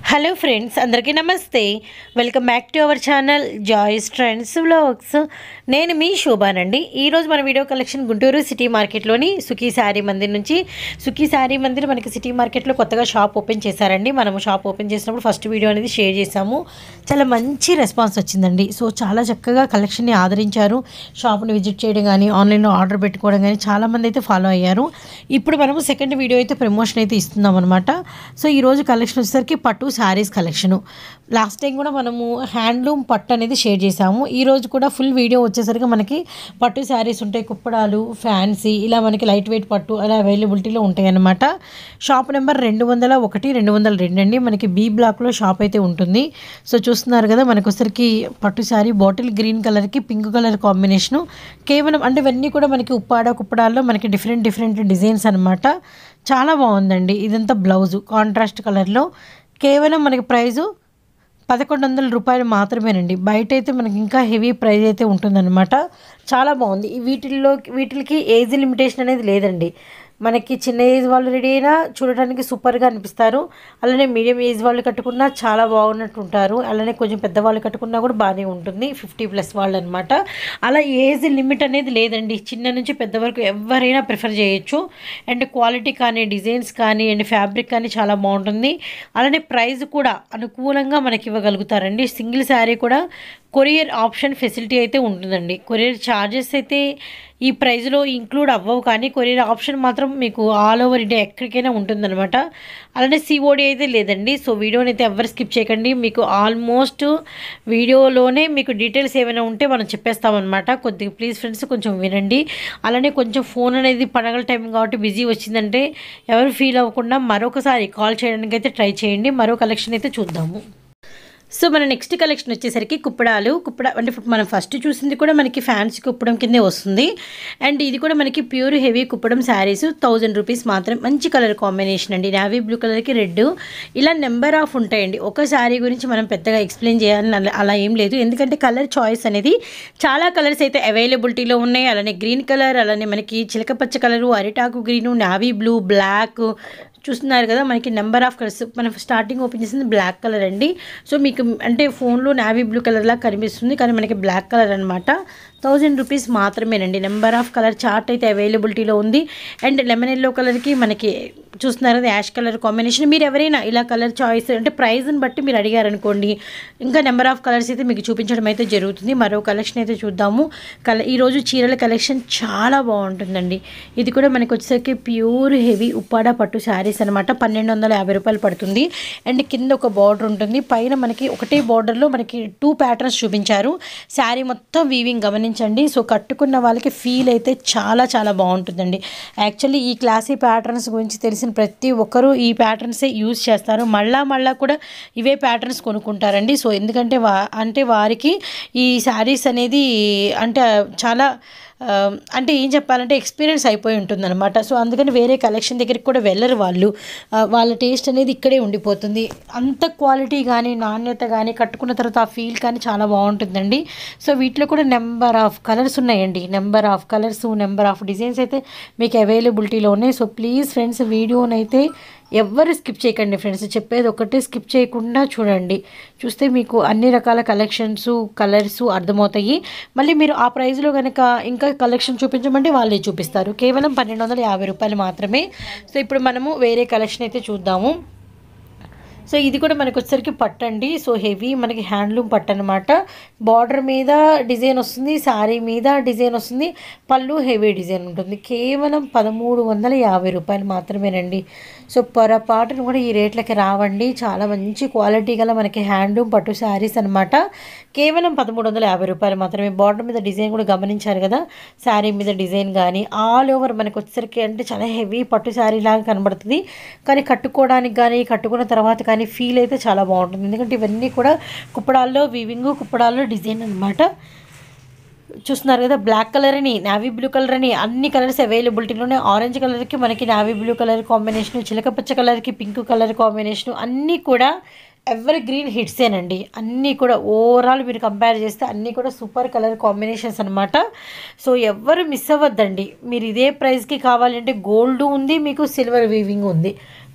hello friends అందరికీ నమస్తే welcome back to our channel Joy's trends vlogs నేను మీ శోభానండి ఈరోజు మన వీడియో కలెక్షన్ గుంటూరు సిటీ మార్కెట్లోని సుఖీ శారీ మందిర్ నుంచి సుఖీ శారీ మందిర్ మనకి సిటీ మార్కెట్లో కొత్తగా షాప్ ఓపెన్ చేశారండి మనము షాప్ ఓపెన్ చేసినప్పుడు ఫస్ట్ వీడియో అనేది షేర్ చేశాము చాలా మంచి రెస్పాన్స్ వచ్చిందండి సో చాలా చక్కగా కలెక్షన్ని ఆదరించారు షాప్ని విజిట్ చేయడం కానీ ఆన్లైన్లో ఆర్డర్ పెట్టుకోవడం కానీ చాలామంది అయితే ఫాలో అయ్యారు ఇప్పుడు మనము సెకండ్ వీడియో అయితే ప్రమోషన్ అయితే ఇస్తున్నాం అనమాట సో ఈరోజు కలెక్షన్ వచ్చేసరికి పట్టు శారీస్ కలెక్షను లాస్ట్ టైం కూడా మనము హ్యాండ్లూమ్ పట్టు అనేది షేర్ చేసాము ఈ రోజు కూడా ఫుల్ వీడియో వచ్చేసరికి మనకి పట్టు శారీస్ ఉంటాయి కుప్పడాలు ఫ్యాన్సీ ఇలా మనకి లైట్ వెయిట్ పట్టు అలా అవైలబిలిటీలో ఉంటాయి అన్నమాట షాప్ నెంబర్ రెండు వందల ఒకటి రెండు వందల రెండు అండి మనకి బీ బ్లాక్లో షాప్ అయితే ఉంటుంది సో చూస్తున్నారు కదా మనకు వచ్చరికి పట్టు శారీ బాటిల్ గ్రీన్ కలర్కి పింక్ కలర్ కాంబినేషను కేవలం అంటే ఇవన్నీ కూడా మనకి ఉప్పాడ కుప్పడాల్లో మనకి డిఫరెంట్ డిఫరెంట్ డిజైన్స్ అనమాట చాలా బాగుందండి ఇదంతా బ్లౌజు కాంట్రాస్ట్ కలర్లో కేవలం మనకి ప్రైజు పదకొండు వందల రూపాయలు మాత్రమేనండి బయట అయితే మనకి ఇంకా హెవీ ప్రైస్ అయితే ఉంటుందన్నమాట చాలా బాగుంది ఈ వీటిల్లో వీటికి ఏజ్ లిమిటేషన్ అనేది లేదండి మనకి చిన్న ఏజ్ వాళ్ళు రెడీ అయినా చూడడానికి సూపర్గా అనిపిస్తారు అలానే మీడియం ఏజ్ వాళ్ళు కట్టుకున్నా చాలా బాగున్నట్టు ఉంటారు అలానే కొంచెం పెద్దవాళ్ళు కట్టుకున్నా కూడా బాగానే ఉంటుంది ఫిఫ్టీ ప్లస్ వాళ్ళు అనమాట అలా ఏజ్ లిమిట్ అనేది లేదండి చిన్న నుంచి పెద్ద వరకు ఎవరైనా ప్రిఫర్ చేయొచ్చు అండ్ క్వాలిటీ కానీ డిజైన్స్ కానీ అండ్ ఫ్యాబ్రిక్ కానీ చాలా బాగుంటుంది అలానే ప్రైస్ కూడా అనుకూలంగా మనకి ఇవ్వగలుగుతారండి సింగిల్ శారీ కూడా కొరియర్ ఆప్షన్ ఫెసిలిటీ అయితే ఉంటుందండి కొరియర్ ఛార్జెస్ అయితే ఈ ప్రైస్లో ఇంక్లూడ్ అవ్వవు కానీ కొరియర్ ఆప్షన్ మాత్రం మీకు ఆల్ ఓవర్ ఇండియా ఎక్కడికైనా ఉంటుందన్నమాట అలానే సిఓడి అయితే లేదండి సో వీడియోని అయితే ఎవరు స్కిప్ చేయకండి మీకు ఆల్మోస్ట్ వీడియోలోనే మీకు డీటెయిల్స్ ఏమైనా ఉంటే మనం చెప్పేస్తామన్నమాట కొద్దిగా ప్లీజ్ ఫ్రెండ్స్ కొంచెం వినండి అలానే కొంచెం ఫోన్ అనేది పండగల టైం కాబట్టి బిజీ వచ్చిందంటే ఎవరు ఫీల్ అవ్వకుండా మరొకసారి కాల్ చేయడానికి అయితే ట్రై చేయండి మరో కలెక్షన్ అయితే చూద్దాము సో మన నెక్స్ట్ కలెక్షన్ వచ్చేసరికి కుప్పడాలు కుప్పడ అంటే ఇప్పుడు మనం ఫస్ట్ చూసింది కూడా మనకి ఫ్యాన్సీ కుప్పడం కిందే వస్తుంది అండ్ ఇది కూడా మనకి pure heavy Kuppadam saris thousand rupees మాత్రం మంచి కలర్ కాంబినేషన్ అండి నావీ బ్లూ కలర్కి రెడ్ ఇలా నెంబర్ ఆఫ్ ఉంటాయండి ఒక శారీ గురించి మనం పెద్దగా ఎక్స్ప్లెయిన్ చేయాలని అలా- అలా ఏం లేదు ఎందుకంటే కలర్ చాయిస్ అనేది చాలా కలర్స్ అయితే అవైలబిలిటీలో ఉన్నాయి అలానే గ్రీన్ కలర్ అలానే మనకి చిలకపచ్చ కలరు అరిటాకు గ్రీను నావీ బ్లూ బ్లాక్ చూస్తున్నారు కదా మనకి నెంబర్ ఆఫ్ కలర్స్ మనం స్టార్టింగ్ ఓపెన్ చేసింది బ్లాక్ కలర్ అండి సో మీకు అంటే ఫోన్లో నావీ బ్లూ కలర్లా కనిపిస్తుంది కానీ మనకి బ్లాక్ కలర్ అనమాట థౌజండ్ రూపీస్ మాత్రమేనండి నెంబర్ ఆఫ్ కలర్ చార్ట్ అయితే అవైలబిలిటీలో ఉంది అండ్ లెమన్ ఎల్లో కలర్కి మనకి చూస్తున్నారు కదా యాష్ కలర్ కాంబినేషన్ మీరు ఎవరైనా ఇలా కలర్ చాయిస్ అంటే ప్రైస్ని బట్టి మీరు అడిగారనుకోండి ఇంకా నెంబర్ ఆఫ్ కలర్స్ అయితే మీకు చూపించడం అయితే జరుగుతుంది మరో కలెక్షన్ అయితే చూద్దాము కల ఈరోజు చీరల కలెక్షన్ చాలా బాగుంటుందండి ఇది కూడా మనకి వచ్చేసరికి ప్యూర్ హెవీ ఉప్పాడ పట్టు శారీస్ అనమాట పన్నెండు వందల యాభై రూపాయలు పడుతుంది అండ్ కింద ఒక బార్డర్ ఉంటుంది పైన మనకి ఒకటే బార్డర్లో మనకి టూ ప్యాటర్న్స్ చూపించారు శారీ మొత్తం వీవింగ్ గమనించండి సో కట్టుకున్న వాళ్ళకి ఫీల్ అయితే చాలా చాలా బాగుంటుందండి యాక్చువల్లీ ఈ క్లాసీ ప్యాటర్న్స్ గురించి తెలిసిన ప్రతి ఒక్కరూ ఈ ప్యాటర్న్సే యూజ్ చేస్తారు మళ్ళా మళ్ళా కూడా ఇవే ప్యాటర్న్స్ కొనుక్కుంటారండి సో ఎందుకంటే వా అంటే వారికి ఈ శారీస్ అనేది అంటే చాలా ఆ, అంటే ఏం చెప్పాలంటే ఎక్స్పీరియన్స్ అయిపోయి ఉంటుందన్నమాట సో అందుకని వేరే కలెక్షన్ దగ్గరికి కూడా వెళ్ళరు వాళ్ళు ఆ, వాళ్ళ టేస్ట్ అనేది ఇక్కడే ఉండిపోతుంది అంత క్వాలిటీ కానీ నాణ్యత కానీ కట్టుకున్న తర్వాత ఆ ఫీల్ కానీ చాలా బాగుంటుందండి సో వీటిలో కూడా నెంబర్ ఆఫ్ కలర్స్ ఉన్నాయండి number of colours number of designs అయితే మీకు అవైలబిలిటీలో ఉన్నాయి సో ప్లీజ్ ఫ్రెండ్స్ వీడియోనైతే ఎవ్వరు స్కిప్ చేయకండి ఫ్రెండ్స్ చెప్పేది ఒకటే స్కిప్ చేయకుండా చూడండి చూస్తే మీకు అన్ని రకాల కలెక్షన్స్ కలర్స్ అర్థమవుతాయి మళ్ళీ మీరు ఆ ప్రైస్లో కనుక ఇంకా కలెక్షన్ చూపించమంటే వాళ్ళే చూపిస్తారు కేవలం పన్నెండు వందల యాభై రూపాయలు మాత్రమే సో ఇప్పుడు మనము వేరే కలెక్షన్ అయితే చూద్దాము సో ఇది కూడా మనకు వచ్చేసరికి పట్టు అండి సో హెవీ మనకి హ్యాండ్లూమ్ పట్టు అనమాట బార్డర్ మీద డిజైన్ వస్తుంది శారీ మీద డిజైన్ వస్తుంది పళ్ళు హెవీ డిజైన్ ఉంటుంది కేవలం పదమూడు వందల యాభై రూపాయలు మాత్రమేనండి సో పొరపాటును కూడా ఈ రేట్లకి రావండి చాలా మంచి క్వాలిటీ గల మనకి హ్యాండ్లూమ్ పట్టు శారీస్ అనమాట కేవలం పదమూడు వందల యాభై రూపాయలు మాత్రమే బార్డర్ మీద డిజైన్ కూడా గమనించారు కదా శారీ మీద డిజైన్ కానీ ఆల్ ఓవర్ మనకు వచ్చేసరికి అంటే చాలా హెవీ పట్టు శారీ లాగా కనబడుతుంది కానీ కట్టుకోవడానికి కానీ కట్టుకున్న తర్వాత కానీ ఫీల్ అయితే చాలా బాగుంటుంది ఎందుకంటే ఇవన్నీ కూడా కుప్పడాల్లో వీవింగ్ కుప్పడాల్లో డిజైన్ అనమాట చూస్తున్నారు కదా బ్లాక్ కలర్ అని నావీ బ్లూ కలర్ అని అన్ని కలర్స్ అవైలబిలిటీలోనే ఆరెంజ్ కలర్కి మనకి నావీ బ్లూ కలర్ కాంబినేషన్ చిలకపచ్చ కలర్కి పింక్ కలర్ కాంబినేషన్ అన్నీ కూడా ఎవరి గ్రీన్ హిట్సేనండి అన్నీ కూడా ఓవరాల్ మీరు కంపేర్ చేస్తే అన్నీ కూడా సూపర్ కలర్ కాంబినేషన్స్ అనమాట సో ఎవ్వరు మిస్ అవ్వద్దండి మీరు ఇదే ప్రైస్కి కావాలంటే గోల్డ్ ఉంది మీకు సిల్వర్ వీవింగ్ ఉంది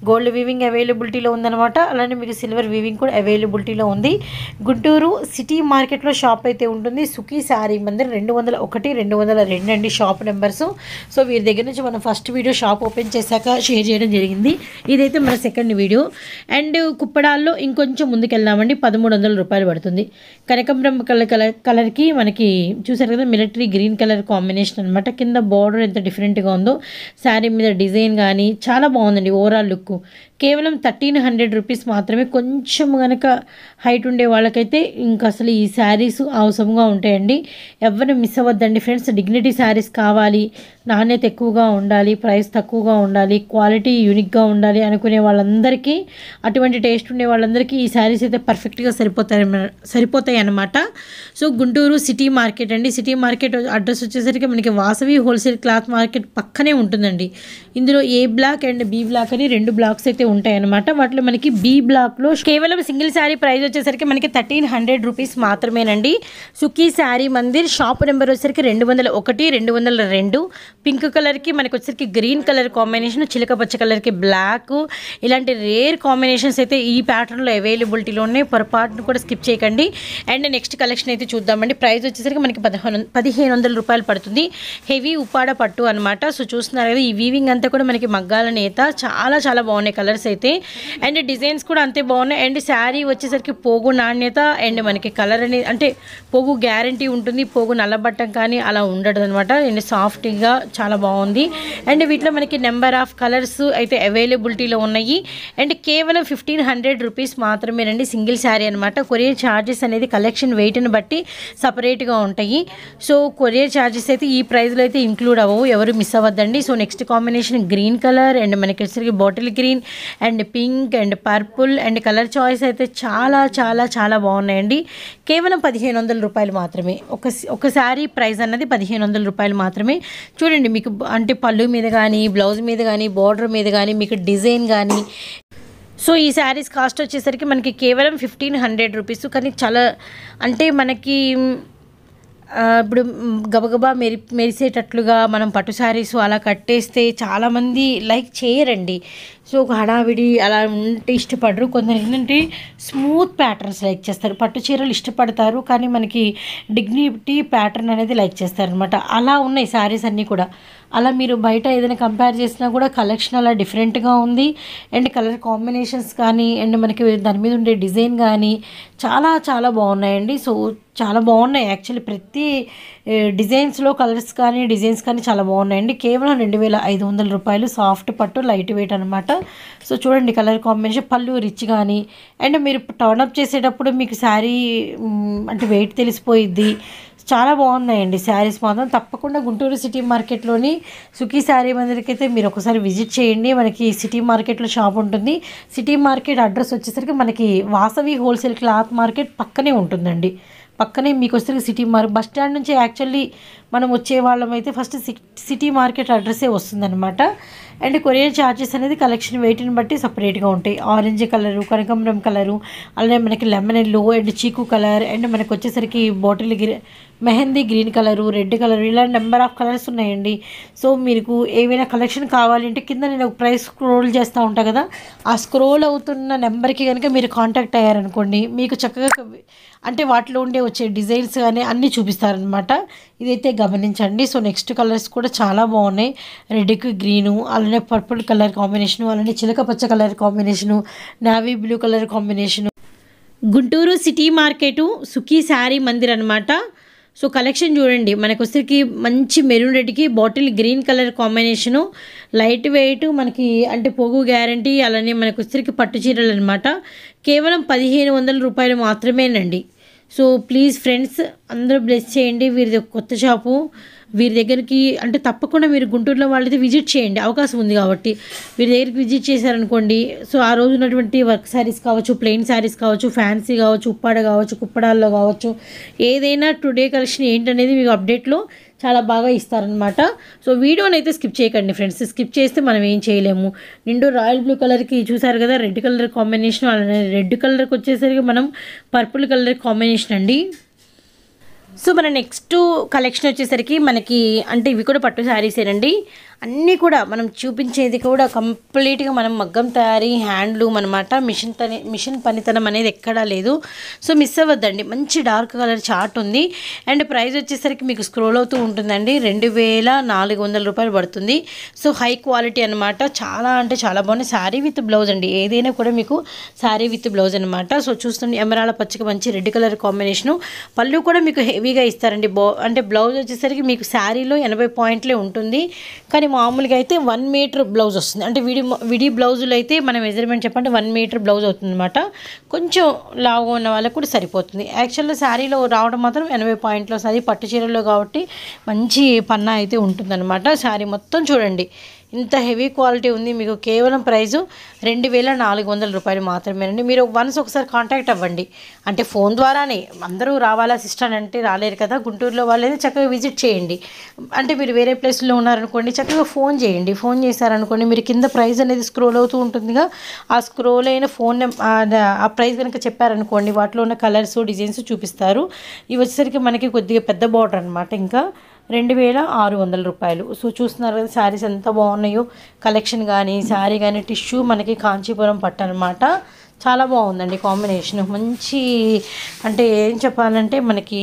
గోల్డ్ వీవింగ్ అవైలబిలిటీలో ఉందన్నమాట అలానే మీకు సిల్వర్ వీవింగ్ కూడా అవైలబిలిటీలో ఉంది గుంటూరు సిటీ మార్కెట్లో షాప్ అయితే ఉంటుంది సుఖీ శారీ మందిర్ రెండు వందల ఒకటి రెండు వందల రెండు అండి షాప్ నెంబర్స్ సో వీరి దగ్గర నుంచి మనం ఫస్ట్ వీడియో షాప్ ఓపెన్ చేశాక షేర్ చేయడం జరిగింది ఇదైతే మన సెకండ్ వీడియో అండ్ కుప్పడాల్లో ఇంకొంచెం ముందుకెళ్దామండి పదమూడు వందల రూపాయలు పడుతుంది కనకంబరం కలర్ కలర్ కలర్కి మనకి చూసారు కదా మిలిటరీ గ్రీన్ కలర్ కాంబినేషన్ అనమాట కింద బార్డర్ ఎంత డిఫరెంట్గా ఉందో శారీ మీద డిజైన్ కానీ చాలా బాగుందండి ఓవరాల్ లుక్ కేవలం థర్టీన్ హండ్రెడ్ రూపీస్ మాత్రమే కొంచెం కనుక హైట్ ఉండే వాళ్ళకైతే ఇంకా అసలు ఈ శారీస్ అవసరంగా ఉంటాయండి ఎవరు మిస్ అవ్వద్దండి ఫ్రెండ్స్ డిగ్నిటీ శారీస్ కావాలి నాణ్యత ఎక్కువగా ఉండాలి ప్రైస్ తక్కువగా ఉండాలి క్వాలిటీ యూనిక్గా ఉండాలి అనుకునే వాళ్ళందరికీ అటువంటి టేస్ట్ ఉండే వాళ్ళందరికీ ఈ శారీస్ అయితే పర్ఫెక్ట్గా సరిపోతాయి సరిపోతాయి అన్నమాట సో గుంటూరు సిటీ మార్కెట్ అండి సిటీ మార్కెట్ అడ్రస్ వచ్చేసరికి మనకి వాసవి హోల్సేల్ క్లాత్ మార్కెట్ పక్కనే ఉంటుందండి ఇందులో A block and B block అని రెండు బ్లాక్స్ అయితే ఉంటాయి అన్నమాట వాటిలో మనకి బి బ్లాక్లో కేవలం సింగిల్ శారీ ప్రైస్ వచ్చేసరికి మనకి థర్టీన్ హండ్రెడ్ రూపీస్ మాత్రమేనండి సుఖీ శారీ మందిర్ షాప్ నెంబర్ వచ్చేసరికి రెండు వందల ఒకటి రెండు వందల రెండు పింక్ కలర్కి మనకి వచ్చేసరికి గ్రీన్ కలర్ కాంబినేషన్ చిలక పచ్చ కలర్కి బ్లాక్ ఇలాంటి రేర్ కాంబినేషన్స్ అయితే ఈ ప్యాటర్న్లో అవైలబిలిటీలో ఉన్నాయి పొరపాటును కూడా స్కిప్ చేయకండి అండ్ నెక్స్ట్ కలెక్షన్ అయితే చూద్దామండి ప్రైస్ వచ్చేసరికి మనకి పదహారు పదిహేను వందల రూపాయలు పడుతుంది హెవీ ఉప్పాడ పట్టు అనమాట సో చూస్తున్నారు కదా ఈ వీవింగ్ అంతా కూడా మనకి మగ్గాల నేత చాలా చాలా బాగున్నాయి కలర్స్ అయితే అండ్ డిజైన్స్ కూడా అంతే బాగున్నాయి అండ్ శారీ వచ్చేసరికి పోగు నాణ్యత అండ్ మనకి కలర్ అనేది అంటే పోగు గ్యారంటీ ఉంటుంది పోగు నల్లబట్టం కానీ అలా ఉండదు అనమాట అండ్ సాఫ్ట్గా చాలా బాగుంది అండ్ వీటిలో మనకి నెంబర్ ఆఫ్ కలర్స్ అయితే అవైలబిలిటీలో ఉన్నాయి అండ్ కేవలం ఫిఫ్టీన్ హండ్రెడ్ రూపీస్ మాత్రమేనండి సింగిల్ శారీ అనమాట కొరియర్ ఛార్జెస్ అనేది కలెక్షన్ వెయిట్ని బట్టి సపరేట్గా ఉంటాయి సో కొరియర్ ఛార్జెస్ అయితే ఈ ప్రైస్లో అయితే ఇంక్లూడ్ అవ్వవు ఎవరు మిస్ అవ్వద్దండి so next combination green colour and మనకి వచ్చేసరికి bottle green and pink and purple and colour choice అయితే చాలా చాలా చాలా బాగున్నాయండి కేవలం పదిహేను వందల రూపాయలు మాత్రమే ఒక ఒక శారీ ప్రైస్ అన్నది పదిహేను వందల రూపాయలు మాత్రమే చూడండి మీకు అంటే పళ్ళు మీద కానీ బ్లౌజ్ మీద కానీ బార్డర్ మీద కానీ మీకు డిజైన్ కానీ సో ఈ శారీస్ కాస్ట్ వచ్చేసరికి మనకి కేవలం ఫిఫ్టీన్ హండ్రెడ్ రూపీస్ కానీ చాలా అంటే మనకి ఆ, ఇప్పుడు మ్, గబగబా మెరి మెరిసేటట్లుగా మనం పట్టు శారీస్ అలా కట్టేస్తే చాలామంది లైక్ చేయరండి సో ఒక హడావిడి అలా ఉంటే ఇష్టపడరు కొందరు ఏంటంటే స్మూత్ ప్యాటర్న్స్ లైక్ చేస్తారు పట్టు చీరలు ఇష్టపడతారు కానీ మనకి డిగ్నిటీ ప్యాటర్న్ అనేది లైక్ చేస్తారనమాట అలా ఉన్నాయి శారీస్ అన్నీ కూడా అలా మీరు బయట ఏదైనా కంపేర్ చేసినా కూడా కలెక్షన్ అలా డిఫరెంట్గా ఉంది అండ్ కలర్ కాంబినేషన్స్ కానీ అండ్ మనకి దాని మీద ఉండే డిజైన్ కానీ చాలా చాలా బాగున్నాయండి సో చాలా బాగున్నాయి యాక్చువల్లీ ప్రతి ఏ, డిజైన్స్లో కలర్స్ కానీ డిజైన్స్ కానీ చాలా బాగున్నాయండి కేవలం రెండు వేల ఐదు వందల రూపాయలు సాఫ్ట్ పట్టు లైట్ వెయిట్ అనమాట సో చూడండి కలర్ కాంబినేషన్ పళ్ళు రిచ్ కానీ అండ్ మీరు టర్న్ అప్ చేసేటప్పుడు మీకు శారీ మ్, అంటే వెయిట్ తెలిసిపోయిద్ది చాలా బాగున్నాయండి శారీస్ మాత్రం తప్పకుండా గుంటూరు సిటీ మార్కెట్లోని సుఖీ శారీ మందిరికి అయితే మీరు ఒకసారి విజిట్ చేయండి మనకి సిటీ మార్కెట్లో షాప్ ఉంటుంది సిటీ మార్కెట్ అడ్రస్ వచ్చేసరికి మనకి వాసవి హోల్సేల్ క్లాత్ మార్కెట్ పక్కనే ఉంటుందండి పక్కనే మీకు వచ్చేసరికి సిటీ మార్ బస్ స్టాండ్ నుంచి యాక్చువల్లీ మనం వచ్చే వాళ్ళం అయితే ఫస్ట్ సిటీ మార్కెట్ అడ్రస్సే వస్తుందన్నమాట అండ్ కొరియర్ ఛార్జెస్ అనేది కలెక్షన్ వెయిట్ని బట్టి సపరేట్గా ఉంటాయి ఆరెంజ్ కలరు కనకాంబరం కలరు అలానే మనకి లెమన్ ఎల్లో అండ్ చీకు కలర్ అండ్ మనకు వచ్చేసరికి బాటిల్ గ్రీ mehndi green colour red colour ఇలా నెంబర్ ఆఫ్ కలర్స్ ఉన్నాయండి సో మీకు ఏవైనా కలెక్షన్ కావాలంటే కింద నేను ఒక ప్రైస్ స్క్రోల్ చేస్తూ ఉంటాను కదా ఆ స్క్రోల్ అవుతున్న నెంబర్కి కనుక మీరు కాంటాక్ట్ అయ్యారనుకోండి మీకు చక్కగా క- అంటే వాటిలో ఉండే వచ్చే డిజైన్స్ కానీ అన్నీ చూపిస్తారనమాట ఇదైతే గమనించండి సో నెక్స్ట్ కలర్స్ కూడా చాలా బాగున్నాయి రెడ్కి గ్రీను అలానే పర్పుల్ కలర్ కాంబినేషను అలానే చిలక పచ్చ colour combination navy blue colour combination Guntur city market Sukhi Sari Mandir అనమాట సో కలెక్షన్ చూడండి మనకు వచ్చేసరికి మంచి మెరూన్ రెడ్కి bottle green colour combination light weight మనకి అంటే పొగు గ్యారంటీ అలానే మనకు వచ్చేసరికి పట్టు చీరలు అనమాట కేవలం పదిహేను వందల రూపాయలు మాత్రమేనండి సో ప్లీజ్ ఫ్రెండ్స్ అందరూ బ్లెస్ చేయండి వీరిది ఒక కొత్త షాపు వీరి దగ్గరికి అంటే తప్పకుండా మీరు గుంటూరులో వాళ్ళైతే విజిట్ చేయండి అవకాశం ఉంది కాబట్టి వీరి దగ్గరికి విజిట్ చేశారనుకోండి సో ఆ రోజు ఉన్నటువంటి వర్క్ శారీస్ కావచ్చు ప్లెయిన్ శారీస్ కావచ్చు ఫ్యాన్సీ కావచ్చు ఉప్పాడ కావచ్చు కుప్పడాల్లో కావచ్చు ఏదైనా టుడే కలెక్షన్ ఏంటనేది మీకు అప్డేట్లో చాలా బాగా ఇస్తారనమాట సో వీడియోని అయితే స్కిప్ చేయకండి ఫ్రెండ్స్ స్కిప్ చేస్తే మనం ఏం చేయలేము నిండు రాయల్ బ్లూ కలర్కి చూసారు కదా రెడ్ కలర్ కాంబినేషన్ అలానే రెడ్ కలర్కి వచ్చేసరికి మనం పర్పుల్ కలర్ కాంబినేషన్ అండి సో మన నెక్స్ట్ కలెక్షన్ వచ్చేసరికి మనకి అంటే ఇవి కూడా పట్టు శారీసేనండి అన్నీ కూడా మనం చూపించేది కూడా కంప్లీట్గా మనం మగ్గం తయారీ హ్యాండ్లూమ్ అనమాట మిషన్ పని మిషన్ పనితనం అనేది ఎక్కడా లేదు సో మిస్ అవ్వద్దండి మంచి డార్క్ కలర్ చార్ట్ ఉంది అండ్ ప్రైస్ వచ్చేసరికి మీకు స్క్రోల్ అవుతూ ఉంటుందండి రెండు వేల నాలుగు వందల రూపాయలు పడుతుంది సో హై క్వాలిటీ అనమాట చాలా అంటే చాలా బాగుంది శారీ విత్ బ్లౌజ్ అండి ఏదైనా కూడా మీకు శారీ విత్ బ్లౌజ్ అనమాట సో చూస్తుండే ఎమరాల పచ్చకి మంచి రెడ్ కలర్ కాంబినేషను పళ్ళు కూడా మీకు హెవీగా ఇస్తారండి బో అంటే బ్లౌజ్ వచ్చేసరికి మీకు శారీలో ఎనభై పాయింట్లే ఉంటుంది కానీ మామూలుగా అయితే వన్ మీటర్ బ్లౌజ్ వస్తుంది అంటే విడి విడి బ్లౌజులు అయితే మన మెజర్మెంట్ చెప్పండి వన్ మీటర్ బ్లౌజ్ అవుతుంది అనమాట కొంచెం లావుగా ఉన్న వాళ్ళకు కూడా సరిపోతుంది యాక్చువల్గా శారీలో రావడం మాత్రం ఎనభై పాయింట్లో శారీ పట్టు చీరలో కాబట్టి మంచి పన్నా అయితే ఉంటుందన్నమాట శారీ మొత్తం చూడండి ఇంత హెవీ క్వాలిటీ ఉంది మీకు కేవలం ప్రైజు రెండు వేల నాలుగు వందల రూపాయలు మాత్రమేనండి మీరు వన్స్ ఒకసారి కాంటాక్ట్ అవ్వండి అంటే ఫోన్ ద్వారానే అందరూ రావాలా సిస్టర్ అంటే రాలేరు కదా గుంటూరులో వాళ్ళైతే చక్కగా విజిట్ చేయండి అంటే మీరు వేరే ప్లేస్లో ఉన్నారనుకోండి చక్కగా ఫోన్ చేయండి ఫోన్ చేశారనుకోండి మీరు కింద ప్రైస్ అనేది స్క్రోల్ అవుతూ ఉంటుందిగా ఆ స్క్రోల్ అయిన ఫోన్ నెం- ఆ ద- ఆ ప్రైస్ కనుక చెప్పారనుకోండి వాటిలో ఉన్న కలర్స్ డిజైన్స్ చూపిస్తారు ఇవి వచ్చేసరికి మనకి కొద్దిగా పెద్ద బార్డర్ అనమాట ఇంకా రెండు వేల ఆరు వందల రూపాయలు సో చూస్తున్నారు కదా శారీస్ ఎంత బాగున్నాయో కలెక్షన్ కానీ శారీ కానీ టిష్యూ మనకి కాంచీపురం పట్టు అనమాట చాలా బాగుందండి కాంబినేషన్ మంచి అంటే ఏం చెప్పాలంటే మనకి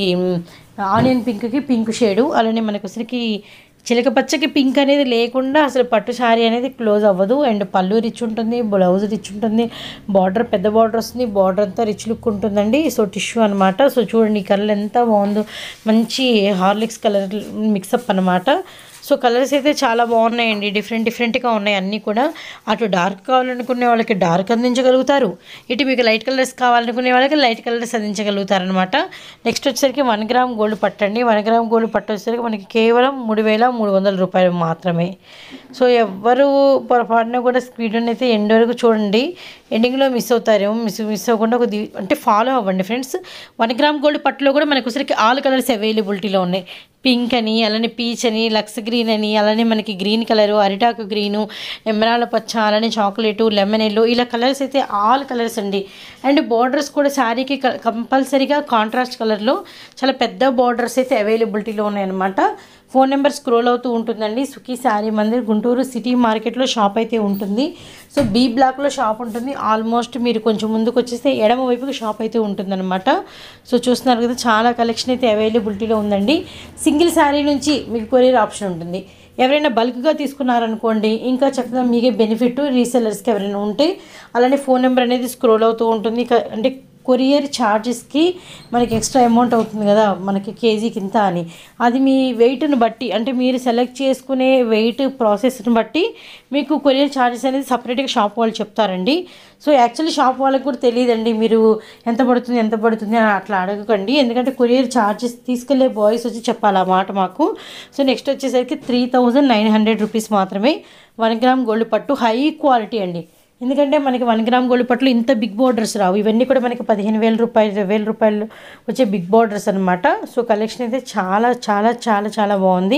ఆనియన్ పింక్కి పింక్ షేడు అలానే మనకు అసలుకి చిలక పచ్చకి పింక్ అనేది లేకుండా అసలు పట్టు శారీ అనేది క్లోజ్ అవ్వదు అండ్ పళ్ళు రిచ్ ఉంటుంది బ్లౌజ్ రిచ్ ఉంటుంది బార్డర్ పెద్ద బార్డర్ వస్తుంది బార్డర్ అంతా రిచ్ లుక్ ఉంటుందండి సో టిష్యూ అనమాట సో చూడండి ఈ కలర్ ఎంత బాగుందో మంచి హార్లిక్స్ కలర్ మిక్సప్ అనమాట సో కలర్స్ అయితే చాలా బాగున్నాయండి డిఫరెంట్ డిఫరెంట్గా ఉన్నాయి అన్నీ కూడా అటు డార్క్ కావాలనుకునే వాళ్ళకి డార్క్ అందించగలుగుతారు ఇటు మీకు లైట్ కలర్స్ కావాలనుకునే వాళ్ళకి లైట్ కలర్స్ అందించగలుగుతారు అనమాట నెక్స్ట్ వచ్చేసరికి వన్ గ్రామ్ గోల్డ్ పట్టండి వన్ గ్రామ్ గోల్డ్ పట్టు వచ్చేసరికి మనకి కేవలం మూడు వేల మూడు వందల రూపాయలు మాత్రమే సో ఎవ్వరు పొరపాటున కూడా స్పీడ్ని అయితే ఎండ్ వరకు చూడండి ఎండింగ్లో మిస్ అవుతారేమో మిస్ మిస్ అవ్వకుండా ఒక ది- అంటే ఫాలో అవ్వండి ఫ్రెండ్స్ వన్ గ్రామ్ గోల్డ్ పట్టులో కూడా మనకు వచ్చరికి ఆల్ కలర్స్ అవైలబిలిటీలో ఉన్నాయి పింక్ అని అలానే పీచ్ అని లక్స్ గ్రీన్ అని అలానే మనకి గ్రీన్ కలరు అరిటాకు గ్రీను ఎమరాల పచ్చ అలానే చాక్లెట్ లెమన్ ఎల్లో ఇలా కలర్స్ అయితే ఆల్ కలర్స్ అండి అండ్ బార్డర్స్ కూడా శారీకి కంపల్సరీగా కాంట్రాస్ట్ కలర్లో చాలా పెద్ద బార్డర్స్ అయితే అవైలబిలిటీలో ఉన్నాయన్నమాట ఫోన్ నెంబర్ స్క్రోల్ అవుతూ ఉంటుందండి సుఖీ శారీ మందిర్ గుంటూరు సిటీ మార్కెట్లో షాప్ అయితే ఉంటుంది సో బీ బ్లాక్లో షాప్ ఉంటుంది ఆల్మోస్ట్ మీరు కొంచెం ముందుకు వచ్చేస్తే ఎడమ వైపుకి షాప్ అయితే ఉంటుందన్నమాట సో చూస్తున్నారు కదా చాలా కలెక్షన్ అయితే అవైలబిలిటీలో ఉందండి సింగిల్ శారీ నుంచి మీకు కొరియర్ ఆప్షన్ ఉంటుంది ఎవరైనా బల్క్గా తీసుకున్నారనుకోండి ఇంకా చక్కగా మీకే బెనిఫిట్ రీసెలర్స్కి ఎవరైనా ఉంటే అలానే ఫోన్ నెంబర్ అనేది స్క్రోల్ అవుతూ ఉంటుంది క- అంటే కొరియర్ ఛార్జెస్కి మనకి ఎక్స్ట్రా అమౌంట్ అవుతుంది కదా మనకి కేజీకి ఇంత అని అది మీ వెయిట్ని బట్టి అంటే మీరు సెలెక్ట్ చేసుకునే వెయిట్ ప్రాసెస్ని బట్టి మీకు కొరియర్ ఛార్జెస్ అనేది సపరేట్గా షాప్ వాళ్ళు చెప్తారండి సో యాక్చువల్లీ షాప్ వాళ్ళకి కూడా తెలియదండి మీరు ఎంత పడుతుంది ఎంత పడుతుంది అని అట్లా అడగకండి ఎందుకంటే కొరియర్ ఛార్జెస్ తీసుకెళ్లే బాయ్స్ వచ్చి చెప్పాలి ఆ మాట మాకు సో నెక్స్ట్ వచ్చేసరికి three thousand nine hundred rupees మాత్రమే వన్ గ్రామ్ గోల్డ్ పట్టు హై క్వాలిటీ అండి ఎందుకంటే మనకి వన్ గ్రామ్ గోల్డ్ పట్లు ఇంత బిగ్ బార్డర్స్ రావు ఇవన్నీ కూడా మనకి పదిహేను వేల రూపాయలు ఇరవై వేల రూపాయలు వచ్చే బిగ్ బార్డర్స్ అనమాట సో కలెక్షన్ అయితే చాలా చాలా చాలా చాలా బాగుంది